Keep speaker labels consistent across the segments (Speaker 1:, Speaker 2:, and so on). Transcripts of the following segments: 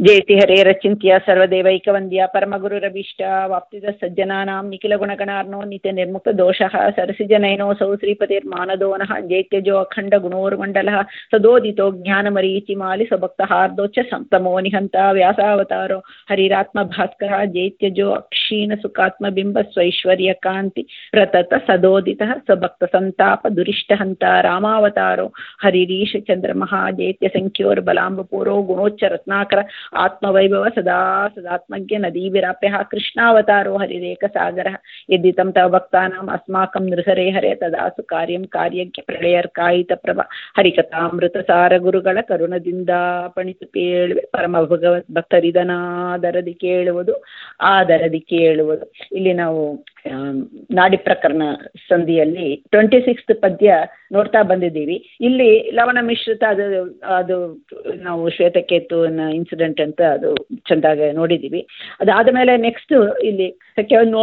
Speaker 1: ಜಯತಿ ಹರೇರಚಿಂತ್ಯ ಸರ್ವದೇವೈಕವಂದ್ಯ ಪರಮಗುರುರಭೀಷ್ಟ ವಾಪ್ತಿದ ಸಜ್ಜನಾನಾಂ ನಿಖಿಲಗುಣಗಣಾರ್ನೋ ನಿತ್ಯ ನಿರ್ಮುಕ್ತ ದೋಷಃ ಸರಸಿಜನಯನೋऽಸೌ ಶ್ರೀಪತಿರ್ಮಾನದೋನಃ ಜೈತ್ಯಜೋ ಅಖಂಡ ಗುಣೋರ್ಮಂಡಲಃ ಸದೋದಿತೋ ಜ್ಞಾನಮರೀಚಿಮಾಲಿ ಸ್ವಭಕ್ತಹಾರ್ದೋಚ್ಚ ಸಂತಮೋ ನಿಹಂತ ವ್ಯಾಸಾವತಾರೋ ಹರಿರಾತ್ಮ ಭಾಸ್ಕರ ಜೈತ್ಯಜೋ ಅಕ್ಷೀಣ ಸುಖಾತ್ಮಬಿಂಬ ಸ್ವೈಶ್ವರ್ಯ ಕಾಂತಿ ಪ್ರತತ ಸದೋದಿತಃ ಸ್ವಭಕ್ತ ಸಂತಾಪ ದುರಿಷ್ಟಹಂತ ರಾಮಾವತಾರೋ ಹರಿರೀಶ ಚಂದ್ರಮಃ ಜೈತ್ಯ ಸಂಖ್ಯೋರ್ಬಲಾಂಬಪೂರೋ ಗುಣೋಚ್ಚ ರತ್ನಾಕರ ಆತ್ಮವೈಭವ ಸದಾ ಸದಾತ್ಮಜ್ಞ ನದೀವಿರಾಪ್ಯः कृष्णावतारो हरिरेकसागरः यदि तं तव भक्तानाम् अस्माकं नृहरे हरे तदा सु कार्यं कार्यज्ञ ಪ್ರಳಯರ್ಕಾಯಿತಪ್ರಭ ಹರಿಕಥಾಮೃತಸಾರ ಗುರುಗಳ ಕರುಣದಿಂದ ಪಣಿತು ಕೇಳುವೆ ಪರಮ ಭಗವತ್ ಭಕ್ತರಿದನಾದರದಿ ಕೇಳುವುದು ಆದರದಿ ಕೇಳುವುದು ಇಲ್ಲಿ ನಾವು ನಾಡಿ ಪ್ರಕರಣ ಸಂಧಿಯಲ್ಲಿ ಟ್ವೆಂಟಿ ಸಿಕ್ಸ್ತ್ ಪದ್ಯ ನೋಡ್ತಾ ಬಂದಿದ್ದೀವಿ ಇಲ್ಲಿ ಲವಣ ಮಿಶ್ರಿತ ಅದು ಅದು ನಾವು ಶ್ವೇತಕೇತುವಿನ ಇನ್ಸಿಡೆಂಟ್ ಅಂತ ಅದು ಚೆಂದಾಗಿ ನೋಡಿದ್ದೀವಿ ಅದಾದ ಮೇಲೆ ನೆಕ್ಸ್ಟ್ ಇಲ್ಲಿ ಸಖ್ಯ ನೋ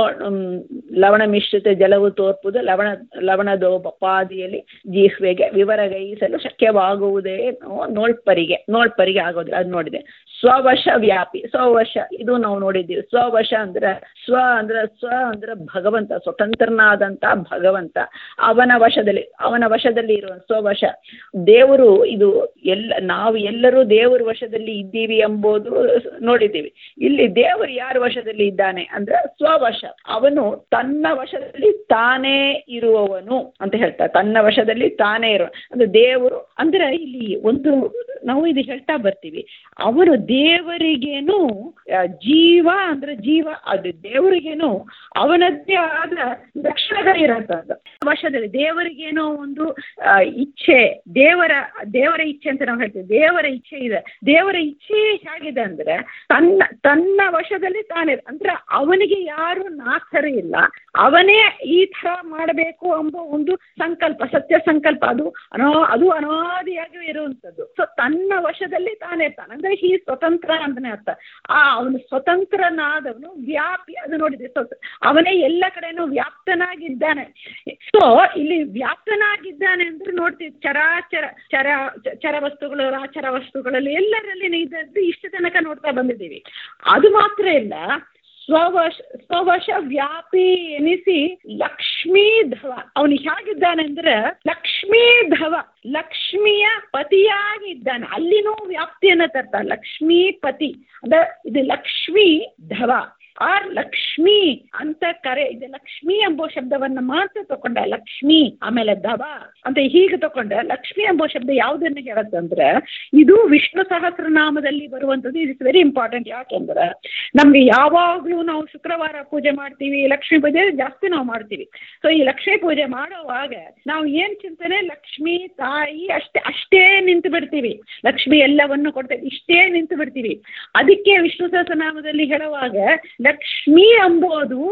Speaker 1: ಲವಣ ಮಿಶ್ರಿತ ಜಲವು ತೋರ್ಪುದು ಲವಣ ಲವಣದೋ ಬಪಾದಿಯಲ್ಲಿ ಜೀಹ್ವೆಗೆ ವಿವರಗೈಸಲು ಶಕ್ಯವಾಗುವುದೇ ನೋಳ್ಪರಿಗೆ ನೋಳ್ಪರಿಗೆ ಆಗೋದಿಲ್ಲ ಅದು ನೋಡಿದೆ ಸ್ವವಶ ವ್ಯಾಪಿ ಸ್ವವಶ ಇದು ನಾವು ನೋಡಿದ್ದೀವಿ ಸ್ವವಶ ಅಂದ್ರೆ ಸ್ವ ಅಂದ್ರೆ ಸ್ವ ಅಂದ್ರೆ ಭಗವಂತ ಸ್ವತಂತ್ರನಾದಂಥ ಭಗವಂತ ಅವನ ವಶದಲ್ಲಿ ಅವನ ವಶದಲ್ಲಿ ಇರುವ ಸ್ವವಶ ದೇವರು ಇದು ಎಲ್ಲ ನಾವು ಎಲ್ಲರೂ ದೇವರ ವಶದಲ್ಲಿ ಇದ್ದೀವಿ ಎಂಬುದು ನೋಡಿದ್ದೀವಿ ಇಲ್ಲಿ ದೇವರು ಯಾರ ವಶದಲ್ಲಿ ಇದ್ದಾನೆ ಅಂದ್ರೆ ಸ್ವವಶ ಅವನು ತನ್ನ ವಶದಲ್ಲಿ ತಾನೇ ಇರುವವನು ಅಂತ ಹೇಳ್ತಾರೆ ತನ್ನ ವಶದಲ್ಲಿ ತಾನೇ ಇರುವ ಅಂದ್ರೆ ದೇವರು ಅಂದ್ರೆ ಇಲ್ಲಿ ಒಂದು ನಾವು ಇದು ಹೇಳ್ತಾ ಬರ್ತೀವಿ ಅವನು ದೇವರಿಗೇನು ಜೀವ ಅಂದ್ರೆ ಜೀವ ಅದು ದೇವರಿಗೇನು ಅವನದ್ದೇ ಆದ ಲಕ್ಷಣಗಳಿರತ್ತದು ವಶದಲ್ಲಿ ದೇವರಿಗೇನೋ ಒಂದು ಇಚ್ಛೆ ದೇವರ ದೇವರ ಇಚ್ಛೆ ಅಂತ ನಾವು ಹೇಳ್ತೀವಿ ದೇವರ ಇಚ್ಛೆ ಇದೆ ದೇವರ ಇಚ್ಛೆ ಹೇಗಿದೆ ಅಂದ್ರೆ ತನ್ನ ತನ್ನ ವಶದಲ್ಲಿ ತಾನೇ ಅಂದ್ರೆ ಅವನಿಗೆ ಯಾರು ನಾಥರು ಇಲ್ಲ ಅವನೇ ಈ ಥರ ಮಾಡಬೇಕು ಎಂಬ ಒಂದು ಸಂಕಲ್ಪ ಸತ್ಯ ಸಂಕಲ್ಪ ಅದು ಅನೋ ಅದು ಅನಾದಿಯಾಗಿ ಇರುವಂಥದ್ದು ಸೊ ತನ್ನ ವಶದಲ್ಲಿ ತಾನೇ ತಾನೆ ಅಂದ್ರೆ ಈ ಸ್ವತಂತ್ರ ಅಂತಲೇ ಅರ್ಥ ಆ ಅವನು ಸ್ವತಂತ್ರನಾದವನು ವ್ಯಾಪಿ ಅದು ನೋಡಿದೆ ಸೊ ಅವನೇ ಎಲ್ಲ ಕಡೆನೂ ವ್ಯಾಪ್ತನಾಗಿದ್ದಾನೆ ಸೊ ಇಲ್ಲಿ ವ್ಯಾಪ್ತನಾಗಿದ್ದಾನೆ ಅಂದ್ರೆ ನೋಡ್ತೀವಿ ಚರಾಚರ ಚರ ಚರ ವಸ್ತುಗಳು ರಾಚರ ವಸ್ತುಗಳಲ್ಲಿ ಎಲ್ಲರಲ್ಲಿ ಇದ್ದದ್ದು ಇಷ್ಟು ತನಕ ನೋಡ್ತಾ ಬಂದಿದ್ದೀವಿ ಅದು ಮಾತ್ರ ಇಲ್ಲ ಸ್ವವಶ ಸ್ವವಶ ವ್ಯಾಪಿ ಎನಿಸಿ ಲಕ್ಷ್ಮೀ ಧವ ಅವನು ಹೇಗಿದ್ದಾನೆ ಅಂದ್ರೆ ಲಕ್ಷ್ಮೀ ಧವ ಲಕ್ಷ್ಮಿಯ ಪತಿಯಾಗಿ ಇದ್ದಾನೆ ಅಲ್ಲಿನೂ ವ್ಯಾಪ್ತಿಯನ್ನ ತರ್ತಾನೆ ಲಕ್ಷ್ಮೀ ಪತಿ ಅಂದ್ರೆ ಇದು ಲಕ್ಷ್ಮೀ ಧವ ಆರ್ ಲಕ್ಷ್ಮಿ ಅಂತ ಕರೆ ಇದು ಲಕ್ಷ್ಮಿ ಎಂಬೋ ಶಬ್ದವನ್ನ ಮಾತ್ರ ತಕೊಂಡ ಲಕ್ಷ್ಮಿ ಆಮೇಲೆ ದವ ಅಂತ ಹೀಗೆ ತಕೊಂಡ ಲಕ್ಷ್ಮಿ ಎಂಬೋ ಶಬ್ದ ಯಾವುದನ್ನ ಹೇಳತ್ತಂದ್ರೆ ಇದು ವಿಷ್ಣು ಸಹಸ್ರನಾಮದಲ್ಲಿ ಬರುವಂಥದ್ದು ಇಟ್ಸ್ ವೆರಿ ಇಂಪಾರ್ಟೆಂಟ್ ಯಾಕೆಂದ್ರೆ ನಮ್ಗೆ ಯಾವಾಗಲೂ ನಾವು ಶುಕ್ರವಾರ ಪೂಜೆ ಮಾಡ್ತೀವಿ ಲಕ್ಷ್ಮೀ ಪೂಜೆ ಜಾಸ್ತಿ ನಾವು ಮಾಡ್ತೀವಿ ಸೊ ಈ ಲಕ್ಷ್ಮೀ ಪೂಜೆ ಮಾಡುವಾಗ ನಾವು ಏನ್ ಚಿಂತನೆ ಲಕ್ಷ್ಮಿ ತಾಯಿ ಅಷ್ಟೇ ಅಷ್ಟೇ ನಿಂತು ಬಿಡ್ತೀವಿ ಲಕ್ಷ್ಮಿ ಎಲ್ಲವನ್ನು ಕೊಡ್ತೇವೆ ಇಷ್ಟೇ ನಿಂತು ಬಿಡ್ತೀವಿ ಅದಕ್ಕೆ ವಿಷ್ಣು ಸಹಸ್ರನಾಮದಲ್ಲಿ ಹೇಳುವಾಗ ಲಕ್ಷ್ಮಿ ಎಂಬುದು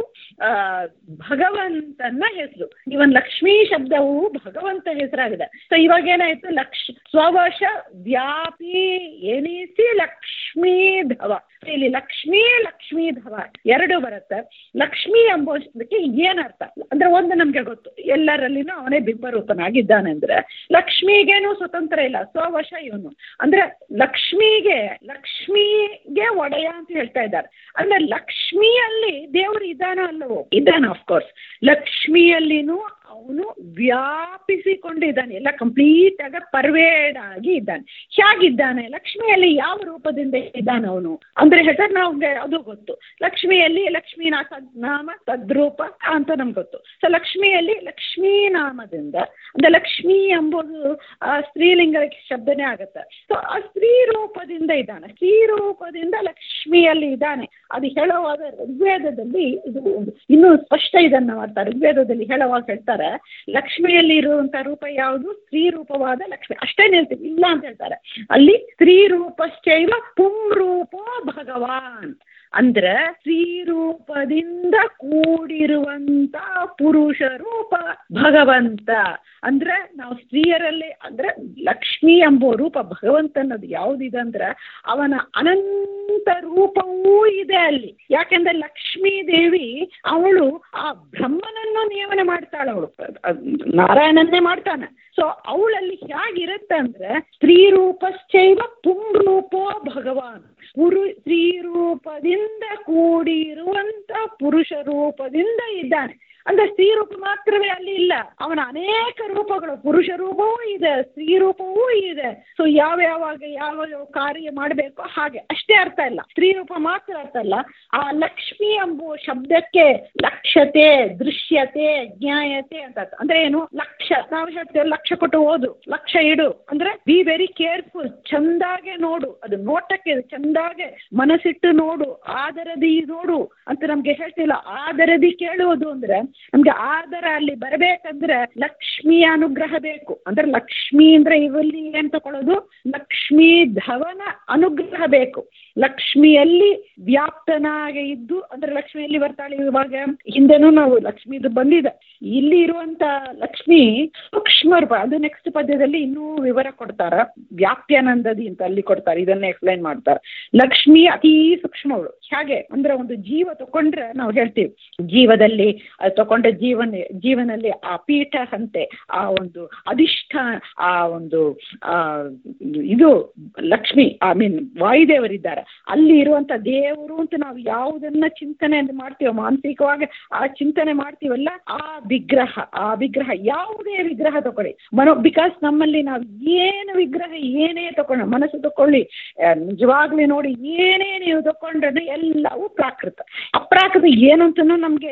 Speaker 1: ಭಗವಂತನ ಹೆಸರು ಇವನ್ ಲಕ್ಷ್ಮೀ ಶಬ್ದವು ಭಗವಂತ ಹೆಸರಾಗಿದೆ ಸೊ ಇವಾಗ ಏನಾಯ್ತು ಲಕ್ಷ ಸ್ವವಶ ವ್ಯಾಪಿ ಎನಿಸಿ ಲಕ್ಷ್ಮೀ ಧವ ಇಲ್ಲಿ ಲಕ್ಷ್ಮೀ ಲಕ್ಷ್ಮೀ ಧವ ಎರಡು ಬರುತ್ತೆ ಲಕ್ಷ್ಮಿ ಎಂಬುದಕ್ಕೆ ಏನರ್ಥ ಅಂದ್ರೆ ಒಂದು ನಮ್ಗೆ ಗೊತ್ತು ಎಲ್ಲರಲ್ಲಿನೂ ಅವನೇ ಬಿಂಬರೂಪನಾಗಿದ್ದಾನೆ ಅಂದ್ರೆ ಲಕ್ಷ್ಮಿಗೇನು ಸ್ವತಂತ್ರ ಇಲ್ಲ ಸ್ವವಶ ಇವನು ಅಂದ್ರೆ ಲಕ್ಷ್ಮಿಗೆ ಲಕ್ಷ್ಮಿಗೆ ಒಡೆಯ ಅಂತ ಹೇಳ್ತಾ ಇದ್ದಾರೆ ಅಂದ್ರೆ ಲಕ್ಷ್ಮಿಯಲ್ಲಿ ದೇವರು ಇದ್ದಾನ ಅಲ್ಲವೋ ಇದ್ದಾನೆ ಆಫ್ಕೋರ್ಸ್ ಲಕ್ಷ್ಮಿಯಲ್ಲಿನೂ ಅವನು ವ್ಯಾಪಿಸಿಕೊಂಡಿದ್ದಾನೆ ಎಲ್ಲ ಕಂಪ್ಲೀಟ್ ಆಗ ಪರ್ವೇಡ್ ಆಗಿ ಇದ್ದಾನೆ ಹೇಗಿದ್ದಾನೆ ಲಕ್ಷ್ಮಿಯಲ್ಲಿ ಯಾವ ರೂಪದಿಂದ ಇದ್ದಾನೆ ಅವನು ಅಂದ್ರೆ ಹೆಸರು ನಾವು ಅದು ಗೊತ್ತು ಲಕ್ಷ್ಮಿಯಲ್ಲಿ ಲಕ್ಷ್ಮೀನಾ ನಾಮ ತದ್ರೂಪ ಅಂತ ನಮ್ಗೆ ಗೊತ್ತು ಸೊ ಲಕ್ಷ್ಮಿಯಲ್ಲಿ ಲಕ್ಷ್ಮೀ ನಾಮದಿಂದ ಅಂದ್ರೆ ಲಕ್ಷ್ಮಿ ಎಂಬುದು ಸ್ತ್ರೀಲಿಂಗ ಶಬ್ದನೇ ಆಗುತ್ತೆ ಸೊ ಆ ಸ್ತ್ರೀ ರೂಪದಿಂದ ಇದ್ದಾನೆ ಸ್ತ್ರೀ ರೂಪದಿಂದ ಲಕ್ಷ್ಮಿಯಲ್ಲಿ ಇದ್ದಾನೆ ಅದು ಹೇಳುವಾಗ ಋಗ್ವೇದದಲ್ಲಿ ಇದು ಇನ್ನೂ ಸ್ಪಷ್ಟ ಇದನ್ನ ಮಾಡ್ತಾರೆ ಋಗ್ವೇದದಲ್ಲಿ ಹೇಳುವಾಗ ಹೇಳ್ತಾರೆ ಲಕ್ಷ್ಮಿಯಲ್ಲಿ ಇರುವಂತ ರೂಪ ಯಾವುದು ಸ್ತ್ರೀ ರೂಪವಾದ ಲಕ್ಷ್ಮಿ ಅಷ್ಟೇ ನಿಲ್ತೀವಿ ಇಲ್ಲ ಅಂತ ಹೇಳ್ತಾರೆ ಅಲ್ಲಿ ಸ್ತ್ರೀ ರೂಪಶ್ಚೈವ ಪುಂ ರೂಪೋ ಭಗವಾನ್ ಅಂದ್ರೆ ಸ್ತ್ರೀ ರೂಪದಿಂದ ಕೂಡಿರುವಂತ ಪುರುಷ ರೂಪ ಭಗವಂತ ಅಂದ್ರೆ ನಾವು ಸ್ತ್ರೀಯರಲ್ಲಿ ಅಂದ್ರೆ ಲಕ್ಷ್ಮಿ ಎಂಬ ರೂಪ ಭಗವಂತನದು ಯಾವುದಿದೆ ಅಂದ್ರೆ ಅವನ ಅನಂತ ಅನಂತ ರೂಪವೂ ಇದೆ ಅಲ್ಲಿ ಯಾಕೆಂದ್ರೆ ಲಕ್ಷ್ಮೀ ದೇವಿ ಅವಳು ಆ ಬ್ರಹ್ಮನನ್ನು ನಿಯಮನ ಮಾಡ್ತಾಳೆ ಅವಳು ನಾರಾಯಣನ್ನೇ ಮಾಡ್ತಾನೆ ಸೊ ಅವಳಲ್ಲಿ ಹೇಗಿರುತ್ತೆ ಅಂದ್ರೆ ಸ್ತ್ರೀ ರೂಪಶ್ಚೈವ ಪುಂರೂಪೋ ಭಗವಾನ್ ಪುರು ಸ್ತ್ರೀ ರೂಪದಿಂದ ಕೂಡಿರುವಂತ ಪುರುಷ ರೂಪದಿಂದ ಇದ್ದಾನೆ ಅಂದ್ರೆ ಸ್ತ್ರೀ ರೂಪ ಮಾತ್ರವೇ ಅಲ್ಲಿ ಇಲ್ಲ ಅವನ ಅನೇಕ ರೂಪಗಳು ಪುರುಷ ರೂಪವೂ ಇದೆ ಸ್ತ್ರೀ ರೂಪವೂ ಇದೆ ಸೊ ಯಾವ ಯಾವಾಗ ಯಾವ ಯಾವ ಕಾರ್ಯ ಮಾಡಬೇಕೋ ಹಾಗೆ ಅಷ್ಟೇ ಅರ್ಥ ಇಲ್ಲ ಸ್ತ್ರೀ ರೂಪ ಮಾತ್ರ ಅರ್ಥ ಅಲ್ಲ ಆ ಲಕ್ಷ್ಮಿ ಎಂಬುವ ಶಬ್ದಕ್ಕೆ ಲಕ್ಷ್ಯತೆ ದೃಶ್ಯತೆ ಜ್ಞಾಯತೆ ಅಂತ ಅರ್ಥ. ಅಂದ್ರೆ ಏನು ಲಕ್ಷ್ಯ ನಾವು ಹೇಳ್ತೇವೆ ಲಕ್ಷ್ಯ ಕೊಟ್ಟು ಓದು ಲಕ್ಷ್ಯ ಇಡು ಅಂದ್ರೆ ಬಿ ವೆರಿ ಕೇರ್ಫುಲ್ ಚಂದಾಗೆ ನೋಡು ಅದು ನೋಟಕ್ಕೆ ಚಂದಾಗೆ ಮನಸ್ಸಿಟ್ಟು ನೋಡು ಆದರದಿ ನೋಡು ಅಂತ ನಮ್ಗೆ ಹೇಳ್ತಿಲ್ಲ ಆದರದಿ ಕೇಳುವುದು ಅಂದ್ರೆ ನಮ್ಗೆ ಆದರ ಅಲ್ಲಿ ಬರಬೇಕಂದ್ರೆ ಲಕ್ಷ್ಮಿಯ ಅನುಗ್ರಹ ಬೇಕು ಅಂದ್ರೆ ಲಕ್ಷ್ಮಿ ಅಂದ್ರೆ ಇವಲ್ಲಿ ಏನ್ ತಗೊಳ್ಳೋದು ಲಕ್ಷ್ಮೀ ಧವನ ಅನುಗ್ರಹ ಬೇಕು ಲಕ್ಷ್ಮಿಯಲ್ಲಿ ವ್ಯಾಪ್ತನಾಗೆ ಇದ್ದು ಅಂದ್ರೆ ಲಕ್ಷ್ಮಿಯಲ್ಲಿ ಬರ್ತಾಳೆ ಇವಾಗ ಹಿಂದೆನೂ ನಾವು ಲಕ್ಷ್ಮಿದು ಬಂದಿದೆ ಇಲ್ಲಿ ಇರುವಂತ ಲಕ್ಷ್ಮಿ ಸೂಕ್ಷ್ಮ ರೂಪ ಅದು ನೆಕ್ಸ್ಟ್ ಪದ್ಯದಲ್ಲಿ ಇನ್ನೂ ವಿವರ ಕೊಡ್ತಾರ ವ್ಯಾಪ್ಯಾನಂದದಿ ಅಂತ ಅಲ್ಲಿ ಕೊಡ್ತಾರೆ ಇದನ್ನ ಎಕ್ಸ್ಪ್ಲೈನ್ ಮಾಡ್ತಾರೆ ಲಕ್ಷ್ಮಿ ಅತೀ ಸೂಕ್ಷ್ಮವಳು ಹೇಗೆ ಅಂದ್ರೆ ಒಂದು ಜೀವ ತಕೊಂಡ್ರೆ ನಾವು ಹೇಳ್ತೀವಿ ಜೀವದಲ್ಲಿ ಅದು ತಕೊಂಡ ಜೀವನ ಜೀವನಲ್ಲಿ ಆ ಪೀಠ ಹಂತೆ ಆ ಒಂದು ಅಧಿಷ್ಠ ಆ ಒಂದು ಆ ಇದು ಲಕ್ಷ್ಮಿ ಐ ಮೀನ್ ವಾಯುದೇವರಿದ್ದಾರೆ ಅಲ್ಲಿ ಇರುವಂತ ದೇವರು ಅಂತ ನಾವು ಯಾವುದನ್ನ ಚಿಂತನೆ ಮಾಡ್ತೀವೋ ಮಾನಸಿಕವಾಗಿ ಆ ಚಿಂತನೆ ಮಾಡ್ತೀವಲ್ಲ ಆ ವಿಗ್ರಹ ಆ ವಿಗ್ರಹ ಯಾವುದೇ ವಿಗ್ರಹ ತಗೊಳ್ಳಿ ಮನೋ ಬಿಕಾಸ್ ನಮ್ಮಲ್ಲಿ ನಾವು ಏನು ವಿಗ್ರಹ ಏನೇ ತಗೊಂಡು ಮನಸ್ಸು ತಕೊಳ್ಳಿ ಆ, ನಿಜವಾಗ್ಲೂ ನೋಡಿ ಏನೇ ನೀವು ತಕೊಂಡ್ರೆ ಎಲ್ಲವೂ ಪ್ರಾಕೃತ ಅಪ್ರಾಕೃತ ಏನು ಅಂತನೂ ನಮಗೆ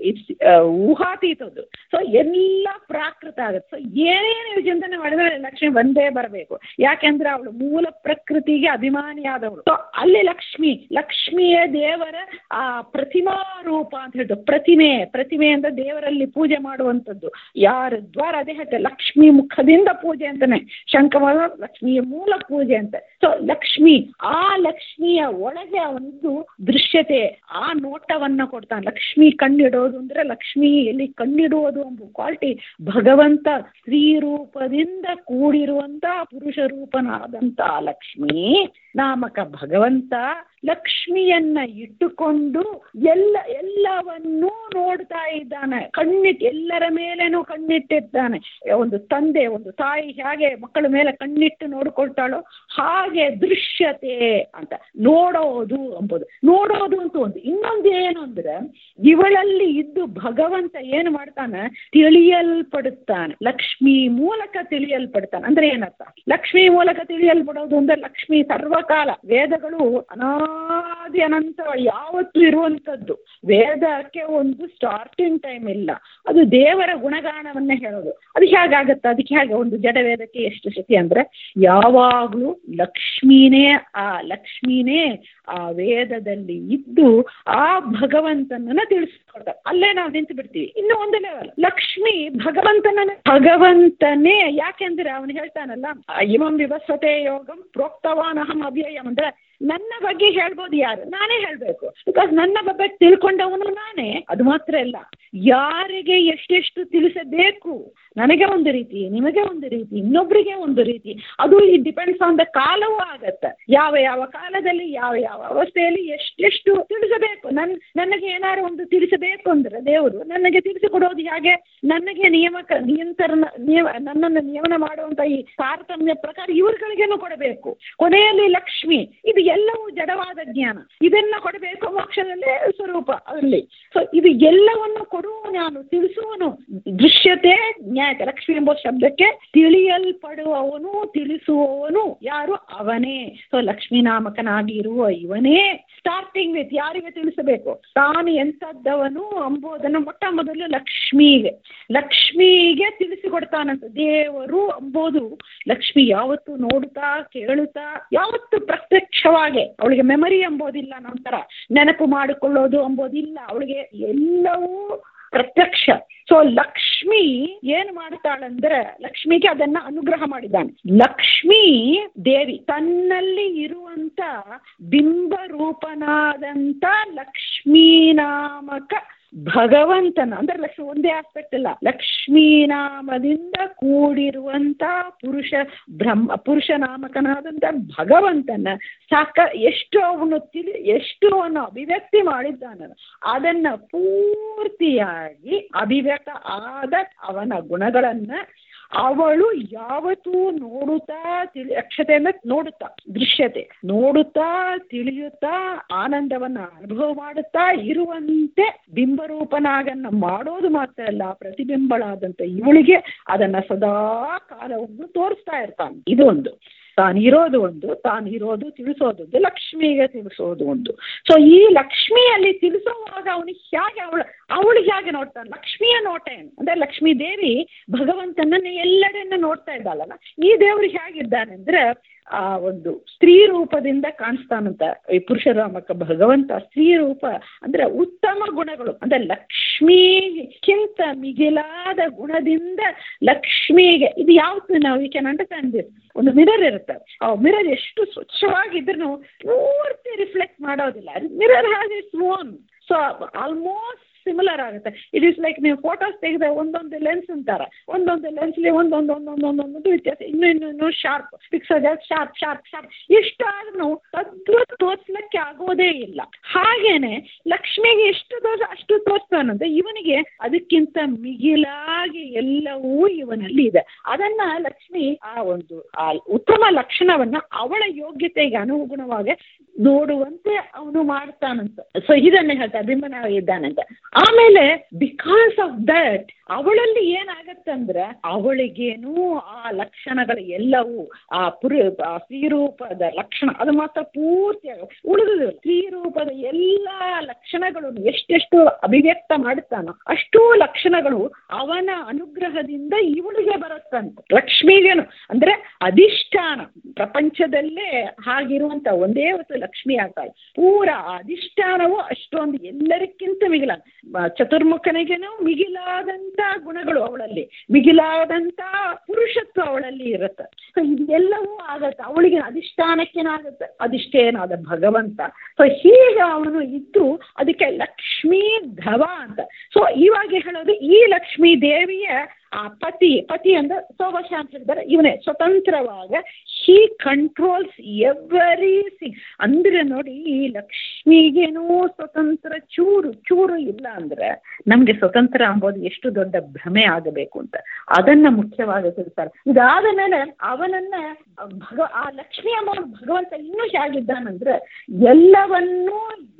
Speaker 1: ಊಹಾತೀತದ್ದು ಸೊ ಎಲ್ಲ ಪ್ರಾಕೃತ ಆಗುತ್ತೆ ಸೊ ಏನೇ ನೀವು ಚಿಂತನೆ ಮಾಡಿದ್ರೆ ಲಕ್ಷ್ಮಿ ಬಂದೇ ಬರಬೇಕು ಯಾಕೆಂದ್ರೆ ಅವಳು ಮೂಲ ಪ್ರಕೃತಿಗೆ ಅಭಿಮಾನಿಯಾದವಳು ಸೊ ಅಲ್ಲಿ ಲಕ್ಷ್ಮಿ ಲಕ್ಷ್ಮಿಯ ದೇವರ ಆ ಪ್ರತಿಮಾ ರೂಪ ಅಂತ ಹೇಳ್ತು ಪ್ರತಿಮೆ ಪ್ರತಿಮೆ ಅಂದ್ರೆ ದೇವರಲ್ಲಿ ಪೂಜೆ ಮಾಡುವಂಥದ್ದು ಯಾರ ದ್ವಾರ ಅದೇ ಹೇಳ್ತಾರೆ ಲಕ್ಷ್ಮಿ ಮುಖದಿಂದ ಪೂಜೆ ಅಂತಾನೆ ಶಂಕರ ಲಕ್ಷ್ಮಿಯ ಮೂಲ ಪೂಜೆ ಅಂತ ಸೊ ಲಕ್ಷ್ಮಿ ಆ ಲಕ್ಷ್ಮಿಯ ಒಳಗೆ ಒಂದು ದೃಶ್ಯತೆ ಆ ನೋಟವನ್ನ ಕೊಡ್ತಾನೆ ಲಕ್ಷ್ಮಿ ಕಣ್ಣಿಡೋದು ಅಂದ್ರೆ ಲಕ್ಷ್ಮಿಯಲ್ಲಿ ಕಣ್ಣಿಡುವುದು ಎಂಬ ಕ್ವಾಲಿಟಿ ಭಗವಂತ ಸ್ತ್ರೀ ರೂಪದಿಂದ ಕೂಡಿರುವಂತ ಪುರುಷ ರೂಪನಾದಂತ ಲಕ್ಷ್ಮಿ ನಾಮಕ ಭಗವಂತ ಲಕ್ಷ್ಮಿಯನ್ನ ಇಟ್ಟುಕೊಂಡು ಎಲ್ಲ ಎಲ್ಲವನ್ನೂ ನೋಡ್ತಾ ಇದ್ದಾನೆ ಕಣ್ಣಿಟ್ಟು ಎಲ್ಲರ ಮೇಲೇನೂ ಕಣ್ಣಿಟ್ಟಿದ್ದಾನೆ ಒಂದು ತಂದೆ ಒಂದು ತಾಯಿ ಹೇಗೆ ಮಕ್ಕಳ ಮೇಲೆ ಕಣ್ಣಿಟ್ಟು ನೋಡ್ಕೊಳ್ತಾಳೋ ಹಾಗೆ ದೃಶ್ಯತೆ ಅಂತ ನೋಡೋದು ಎಂಬುದು ನೋಡೋದು ಅಂತ ಒಂದು ಇನ್ನೊಂದು ಏನು ಅಂದ್ರೆ ಇವಳಲ್ಲಿ ಇದ್ದು ಭಗವಂತ ಏನು ಮಾಡ್ತಾನೆ ತಿಳಿಯಲ್ಪಡುತ್ತಾನೆ ಲಕ್ಷ್ಮಿ ಮೂಲಕ ತಿಳಿಯಲ್ಪಡ್ತಾನೆ ಅಂದ್ರೆ ಏನರ್ಥ ಲಕ್ಷ್ಮಿ ಮೂಲಕ ತಿಳಿಯಲ್ಪಡೋದು ಅಂದ್ರೆ ಲಕ್ಷ್ಮಿ ಸರ್ವಕಾಲ ವೇದಗಳು ಅನಾದಿ ಅನಂತ ಯಾವತ್ತೂ ಇರುವಂಥದ್ದು ವೇದಕ್ಕೆ ಒಂದು ಸ್ಟಾರ್ಟಿಂಗ್ ಟೈಮ್ ಇಲ್ಲ ಅದು ದೇವರ ಗುಣಗಾನವನ್ನೇ ಹೇಳೋದು ಅದು ಹೇಗಾಗತ್ತೆ ಅದಕ್ಕೆ ಹೇಗೆ ಒಂದು ಜಡ ವೇದಕ್ಕೆ ಎಷ್ಟು ಶಕ್ತಿ ಅಂದ್ರೆ ಯಾವಾಗಲೂ ಲಕ್ಷ್ಮೀನೇ ಆ ಲಕ್ಷ್ಮೀನೇ ಆ ವೇದದಲ್ಲಿ ಇದ್ದು ಆ ಭಗವಂತನನ್ನ ತಿಳಿಸ್ಕೊಡ್ತಾರೆ ಅಲ್ಲೇ ನಾವು ನಿಂತು ಬಿಡ್ತೀವಿ ಇನ್ನು ಒಂದು ಲೆವೆಲ್ ಲಕ್ಷ್ಮಿ ಭಗವಂತನ ಭಗವಂತನೇ ಯಾಕೆಂದ್ರೆ ಅವನು ಹೇಳ್ತಾನಲ್ಲ ಇಮಂ ವಿವಸ್ವತೆ ಯೋಗಂ ಪ್ರೋಕ್ತವಾನ್ ಅಹಂ ಅವ್ಯಯಂ ಅಂದ್ರೆ ನನ್ನ ಬಗ್ಗೆ ಹೇಳ್ಬೋದು ಯಾರು ನಾನೇ ಹೇಳ್ಬೇಕು ಬಿಕಾಸ್ ನನ್ನ ಬಗ್ಗೆ ತಿಳ್ಕೊಂಡವನು ನಾನೇ ಅದು ಮಾತ್ರ ಅಲ್ಲ ಯಾರಿಗೆ ಎಷ್ಟೆಷ್ಟು ತಿಳಿಸಬೇಕು ನನಗೆ ಒಂದು ರೀತಿ ನಿಮಗೆ ಒಂದು ರೀತಿ ಇನ್ನೊಬ್ಬರಿಗೆ ಒಂದು ರೀತಿ ಅದು ಈ ಡಿಪೆಂಡ್ಸ್ ಆನ್ ದ ಕಾಲವೂ ಆಗತ್ತೆ ಯಾವ ಯಾವ ಕಾಲದಲ್ಲಿ ಯಾವ ಯಾವ ಅವಸ್ಥೆಯಲ್ಲಿ ಎಷ್ಟೆಷ್ಟು ತಿಳಿಸಬೇಕು ನನ್ ನನಗೆ ಏನಾದ್ರು ಒಂದು ತಿಳಿಸಬೇಕು ಅಂದ್ರೆ ದೇವರು ನನಗೆ ತಿಳಿಸಿಕೊಡೋದು ಹೇಗೆ ನನಗೆ ನಿಯಮಕ ನಿಯಂತ್ರಣ ನಿಯಮ ನನ್ನನ್ನು ನಿಯಮನ ಮಾಡುವಂತ ಈ ತಾರತಮ್ಯ ಪ್ರಕಾರ ಇವ್ರುಗಳಿಗೇನು ಕೊಡಬೇಕು ಕೊನೆಯಲ್ಲಿ ಲಕ್ಷ್ಮಿ ಇದು ಎಲ್ಲವೂ ಜಡವಾದ ಜ್ಞಾನ ಇದನ್ನ ಕೊಡಬೇಕು ಮೋಕ್ಷದಲ್ಲೇ ಸ್ವರೂಪ ಅಲ್ಲಿ ಸೊ ಇದು ಎಲ್ಲವನ್ನು ಕೊಡುವ ನಾನು ತಿಳಿಸುವನು ದೃಶ್ಯತೆ ನ್ಯಾಯ ಲಕ್ಷ್ಮಿ ಎಂಬ ಶಬ್ದಕ್ಕೆ ತಿಳಿಯಲ್ಪಡುವವನು ತಿಳಿಸುವವನು ಯಾರು ಅವನೇ ಸೊ ಲಕ್ಷ್ಮೀ ನಾಮಕನಾಗಿ ಇರುವ ಇವನೇ ಸ್ಟಾರ್ಟಿಂಗ್ ವಿತ್ ಯಾರಿಗೆ ತಿಳಿಸಬೇಕು ತಾನು ಎಂಥದ್ದವನು ಎಂಬುದನ್ನು ಮೊಟ್ಟ ಮೊದಲು ಲಕ್ಷ್ಮಿಗೆ ಲಕ್ಷ್ಮಿಗೆ ತಿಳಿಸಿಕೊಡ್ತಾನಂತ ದೇವರು ಎಂಬುದು ಲಕ್ಷ್ಮಿ ಯಾವತ್ತು ನೋಡುತ್ತಾ ಕೇಳುತ್ತಾ ಯಾವತ್ತು ಪ್ರತ್ಯಕ್ಷವಾಗಿ ಅವಳಿಗೆ ಮೆಮರಿ ಎಂಬುದಿಲ್ಲ ನಂತರ ನೆನಪು ಮಾಡಿಕೊಳ್ಳೋದು ಎಂಬುದಿಲ್ಲ ಅವಳಿಗೆ ಎಲ್ಲವೂ ಪ್ರತ್ಯಕ್ಷ ಸೊ ಲಕ್ಷ್ಮಿ ಏನ್ ಮಾಡ್ತಾಳಂದ್ರೆ ಲಕ್ಷ್ಮಿಗೆ ಅದನ್ನ ಅನುಗ್ರಹ ಮಾಡಿದ್ದಾನೆ ಲಕ್ಷ್ಮಿ ದೇವಿ ತನ್ನಲ್ಲಿ ಇರುವಂತ ಬಿಂಬ ರೂಪನಾದಂತ ಲಕ್ಷ್ಮೀ ನಾಮಕ ಭಗವಂತನ ಅಂದ್ರೆ ಲಕ್ಷ್ಮಿ ಒಂದೇ ಆಸ್ಪೆಕ್ಟ್ ಅಲ್ಲ ಲಕ್ಷ್ಮೀನಾಮದಿಂದ ಕೂಡಿರುವಂತ ಪುರುಷ ಬ್ರಹ್ಮ ಪುರುಷ ನಾಮಕನಾದಂತ ಭಗವಂತನ ಸಾಕ ಎಷ್ಟು ಅವನು ತಿಳಿ ಎಷ್ಟು ಅವನು ಅಭಿವ್ಯಕ್ತಿ ಮಾಡಿದ್ದಾನ ಅದನ್ನ ಪೂರ್ತಿಯಾಗಿ ಅಭಿವ್ಯಕ್ತ ಆದ ಅವನ ಗುಣಗಳನ್ನ ಅವಳು ಯಾವತ್ತೂ ನೋಡುತ್ತಾ ತಿಳಿ ಅಕ್ಷತೆಯಿಂದ ನೋಡುತ್ತಾ ದೃಶ್ಯತೆ ನೋಡುತ್ತಾ ತಿಳಿಯುತ್ತಾ ಆನಂದವನ್ನ ಅನುಭವ ಮಾಡುತ್ತಾ ಇರುವಂತೆ ಬಿಂಬರೂಪನಾಗನ್ನ ಮಾಡೋದು ಮಾತ್ರ ಅಲ್ಲ ಪ್ರತಿಬಿಂಬಳಾದಂತ ಇವಳಿಗೆ ಅದನ್ನ ಸದಾ ಕಾಲವನ್ನು ತೋರಿಸ್ತಾ ಇರ್ತಾನೆ ಇದು ಒಂದು ತಾನಿರೋದು ಒಂದು ತಾನಿರೋದು ತಿಳಿಸೋದೊಂದು ಲಕ್ಷ್ಮಿಗೆ ತಿಳಿಸೋದು ಒಂದು ಸೊ ಈ ಲಕ್ಷ್ಮಿಯಲ್ಲಿ ತಿಳಿಸೋವಾಗ ಅವನಿಗೆ ಹೇಗೆ ಅವಳು ಅವಳಿಗೆ ಹೇಗೆ ನೋಡ್ತಾನೆ ಲಕ್ಷ್ಮಿಯ ನೋಟ ಏನು ಅಂದ್ರೆ ಲಕ್ಷ್ಮೀ ದೇವಿ ಭಗವಂತನನ್ನ ಎಲ್ಲೆಡೆಯನ್ನು ನೋಡ್ತಾ ಇದ್ದಾಳಲ್ಲ ಈ ದೇವ್ರು ಹೇಗಿದ್ದಾನೆ ಅಂದ್ರೆ ಆ ಒಂದು ಸ್ತ್ರೀ ರೂಪದಿಂದ ಕಾಣಿಸ್ತಾನಂತ ಈ ಪುರುಷರಾಮಕ ಭಗವಂತ ಸ್ತ್ರೀ ರೂಪ ಅಂದ್ರೆ ಉತ್ತಮ ಗುಣಗಳು ಅಂದ್ರೆ ಲಕ್ಷ್ಮಿಗಿಂತ ಮಿಗಿಲಾದ ಗುಣದಿಂದ ಲಕ್ಷ್ಮಿಗೆ ಇದು ಯಾವತ್ತು ನಾವು ಈ ಕ್ಯಾನ್ ಅಂಡರ್ಸ್ಟ್ಯಾಂಡ್ ದಿಸ್ ಒಂದು ಮಿರರ್ ಇರುತ್ತೆ ಆ ಮಿರರ್ ಎಷ್ಟು ಸ್ವಚ್ಛವಾಗಿದ್ರು ಪೂರ್ತಿ ರಿಫ್ಲೆಕ್ಟ್ ಮಾಡೋದಿಲ್ಲ mirror has its own so almost similar ಆಗುತ್ತೆ ಇಟ್ ಈಸ್ ಲೈಕ್ ನೀವು ಫೋಟೋಸ್ ತೆಗೆದ ಒಂದೊಂದು ಲೆನ್ಸ್ ಅಂತಾರೆ ಒಂದೊಂದು ಲೆನ್ಸ್ಲಿ ಒಂದೊಂದು ಒಂದೊಂದು ಒಂದೊಂದು ವ್ಯತ್ಯಾಸ ಇನ್ನು ಇನ್ನು ಇನ್ನು sharp picture sharp sharp sharp ಎಷ್ಟಾದ್ರೂ ತದ್ವತ್ ತೋರಿಸ್ಲಿಕ್ಕೆ ಆಗೋದೇ ಇಲ್ಲ ಹಾಗೇನೆ ಲಕ್ಷ್ಮಿಗೆ ಎಷ್ಟು ದೋಷ ಅಷ್ಟು ತೋರಿಸ್ತಾನಂತೆ ಇವನಿಗೆ ಅದಕ್ಕಿಂತ ಮಿಗಿಲಾಗಿ ಎಲ್ಲವೂ ಇವನಲ್ಲಿ ಇದೆ ಅದನ್ನ ಲಕ್ಷ್ಮಿ ಆ ಒಂದು ಆ ಉತ್ತಮ ಲಕ್ಷಣವನ್ನ ಅವಳ ಯೋಗ್ಯತೆಗೆ ಅನುಗುಣವಾಗಿ ನೋಡುವಂತೆ ಅವನು ಮಾಡ್ತಾನಂತ ಸೊ ಇದನ್ನೇ ಹೇಳ್ತಾರೆ ಬಿಂಬನ ಇದ್ದಾನಂತ ಆಮೇಲೆ ಬಿಕಾಸ್ ಆಫ್ ದಟ್ ಅವಳಲ್ಲಿ ಏನಾಗತ್ತಂದ್ರೆ ಅವಳಿಗೇನು ಆ ಲಕ್ಷಣಗಳು ಎಲ್ಲವೂ ಆ ಪುರು ಆ ಸ್ತ್ರೀರೂಪದ ಲಕ್ಷಣ ಅದು ಮಾತ್ರ ಪೂರ್ತಿಯಾಗ ಉಳಿದು ಸ್ತ್ರೀರೂಪದ ಎಲ್ಲ ಲಕ್ಷಣಗಳನ್ನು ಎಷ್ಟೆಷ್ಟು ಅಭಿವ್ಯಕ್ತ ಮಾಡುತ್ತಾನೋ ಅಷ್ಟೂ ಲಕ್ಷಣಗಳು ಅವನ ಅನುಗ್ರಹದಿಂದ ಇವಳಿಗೆ ಬರುತ್ತಂತೆ ಲಕ್ಷ್ಮಿಗೇನು ಅಂದ್ರೆ ಅಧಿಷ್ಠಾನ ಪ್ರಪಂಚದಲ್ಲೇ ಹಾಗಿರುವಂತ ಒಂದೇ ಹೊತ್ತು ಲಕ್ಷ್ಮಿ ಆಗ್ತಾಳೆ ಪೂರ ಅಧಿಷ್ಠಾನವು ಅಷ್ಟೊಂದು ಎಲ್ಲರಿಗಿಂತ ಮಿಗಿಲ ಚತುರ್ಮುಖನಿಗೇನು ಮಿಗಿಲಾದಂತ ಗುಣಗಳು ಅವಳಲ್ಲಿ ಮಿಗಿಲಾದಂತ ಪುರುಷತ್ವ ಅವಳಲ್ಲಿ ಇರುತ್ತೆ ಸೊ ಇದೆಲ್ಲವೂ ಆಗತ್ತೆ ಅವಳಿಗೆ ಅಧಿಷ್ಠಾನಕ್ಕೇನಾಗುತ್ತೆ ಅಧಿಷ್ಠೇನಾದ ಭಗವಂತ ಸೊ ಹೀಗೆ ಅವನು ಇದ್ದು ಅದಕ್ಕೆ ಲಕ್ಷ್ಮೀ ಧವ ಅಂತ ಸೊ ಇವಾಗ ಹೇಳೋದು ಈ ಲಕ್ಷ್ಮೀ ದೇವಿಯ ಆ ಪತಿ ಪತಿ ಅಂದ್ರೆ ಸೋಭಾಷ ಅಂತ ಹೇಳಿದ್ದಾರೆ ಇವನೇ ಸ್ವತಂತ್ರವಾಗ ಹಿ ಕಂಟ್ರೋಲ್ಸ್ ಎವರಿ ಸಿಂಗ್ ಅಂದ್ರೆ ನೋಡಿ ಈ ಲಕ್ಷ್ಮಿಗೇನೂ ಸ್ವತಂತ್ರ ಚೂರು ಚೂರು ಇಲ್ಲ ಅಂದ್ರೆ ನಮ್ಗೆ ಸ್ವತಂತ್ರ ಅಂಬೋದು ಎಷ್ಟು ದೊಡ್ಡ ಭ್ರಮೆ ಆಗಬೇಕು ಅಂತ ಅದನ್ನ ಮುಖ್ಯವಾಗಿ ತಿಳಿಸ್ತಾರೆ ಇದಾದ ಮೇಲೆ ಅವನನ್ನ ಭಗ ಆ ಲಕ್ಷ್ಮಿ ಎಂಬ ಭಗವಂತ ಇನ್ನೂ ಹೇಗಿದ್ದಾನಂದ್ರೆ ಎಲ್ಲವನ್ನೂ